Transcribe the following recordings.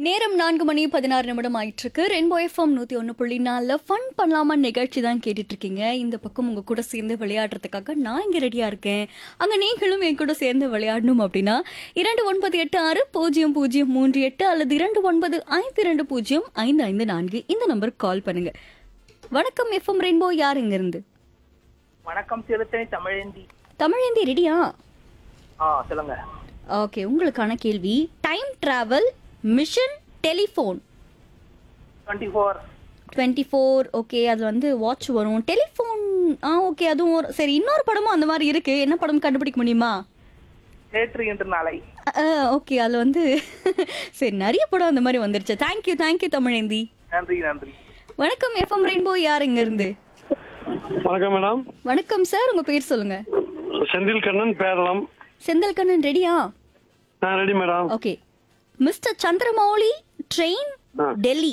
நேரம் நான்கு மணி பதினாறு நிமிடம் ஆயிட்டு இருக்கு ரெயின்போ எஃப்எம் நூத்தி ஒன்று புள்ளி நாலில் ஃபன் பண்ணலாமா நிகழ்ச்சி தான் கேட்டுட்டு இருக்கீங்க இந்த பக்கம் உங்க கூட சேர்ந்து விளையாடுறதுக்காக நான் இங்க ரெடியா இருக்கேன் அங்க நீங்களும் என் கூட சேர்ந்து விளையாடணும் அப்படின்னா இரண்டு ஒன்பது எட்டு ஆறு பூஜ்ஜியம் பூஜ்ஜியம் மூன்று எட்டு அல்லது இரண்டு ஒன்பது ஐந்து இரண்டு பூஜ்ஜியம் ஐந்து ஐந்து நான்கு இந்த நம்பருக்கு கால் பண்ணுங்க வணக்கம் எஃப்எம் ரெயின்போ யார் இங்க இருந்து வணக்கம் திருத்தணி தமிழேந்தி தமிழேந்தி ரெடியா ஆ சொல்லுங்க ஓகே உங்களுக்கான கேள்வி time travel mission telephone twenty four twenty four okay அது வந்து வாட்ச் வரும் டெலிஃபோன் ஆ ஓகே அதுவும் ஒரு சரி இன்னொரு படமும் அந்த மாதிரி இருக்கு என்ன படம் கண்டுபிடிக்க முடியுமா நேற்று இன்று நாளை ஓகே அதில் வந்து சரி நிறைய படம் அந்த மாதிரி வந்துருச்சு தேங்க்யூ தேங்க்யூ தமிழேந்தி நன்றி நன்றி வணக்கம் எஃப்எம் ரெயின்போ யார் இங்க இருந்து வணக்கம் மேடம் வணக்கம் சார் உங்க பேர் சொல்லுங்க செந்தில் கண்ணன் பேரளம் செந்தில் கண்ணன் ரெடியா நான் ready madam okay mister Chandramouli train ஆ. டெல்லி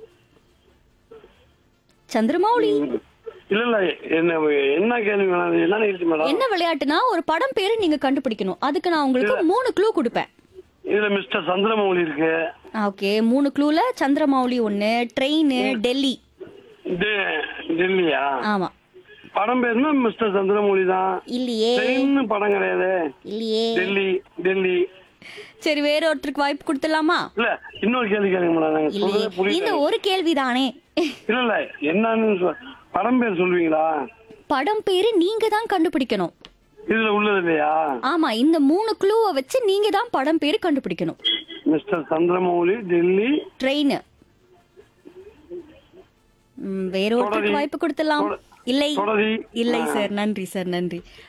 சந்திரமௌலி இல்ல இல்ல என்ன என்ன கேள்வி மேடம் என்ன நிகழ்ச்சி மேடம் என்ன விளையாட்டுனா ஒரு படம் பேரு நீங்க கண்டுபிடிக்கணும் அதுக்கு நான் உங்களுக்கு மூணு க்ளூ கொடுப்பேன் இதுல மிஸ்டர் சந்திரமௌலி இருக்கு ஓகே மூணு க்ளூல சந்திரமௌலி ஒன்னு ட்ரெயின் டெல்லி டெ- டெல்லியா ஆமா படம் பேருனா மிஸ்டர் சந்திரமௌலி தான் இல்லையே ட்ரெயின் படம் கிடையாது இல்லையே டெல்லி டெல்லி சரி வேற ஒருத்தருக்கு வாய்ப்பு கொடுத்துடலாமா இல்ல இன்னொரு கேள்வி கேளுங்க மேடம் நாங்க இல்லையே சொல்றதே புரியல இந்த ஒரு கேள்விதானே இல்ல இல்ல என்னன்னு சொ- படம் பேர் சொல்லுவீங்களா படம் பேரு நீங்க தான் கண்டுபிடிக்கணும் இதுல உள்ளது இல்லையா ஆமா இந்த மூணு க்ளூவை வச்சு நீங்க தான் படம் பேரு கண்டுபிடிக்கணும் மிஸ்டர் சந்திரமௌலி டெல்லி ட்ரெயின் வேற ஒருத்தருக்கு தொடரி. வாய்ப்பு கொடுத்துடலாம் தொட- இல்லை தொடரி. இல்லை ஆ. சார் நன்றி சார் நன்றி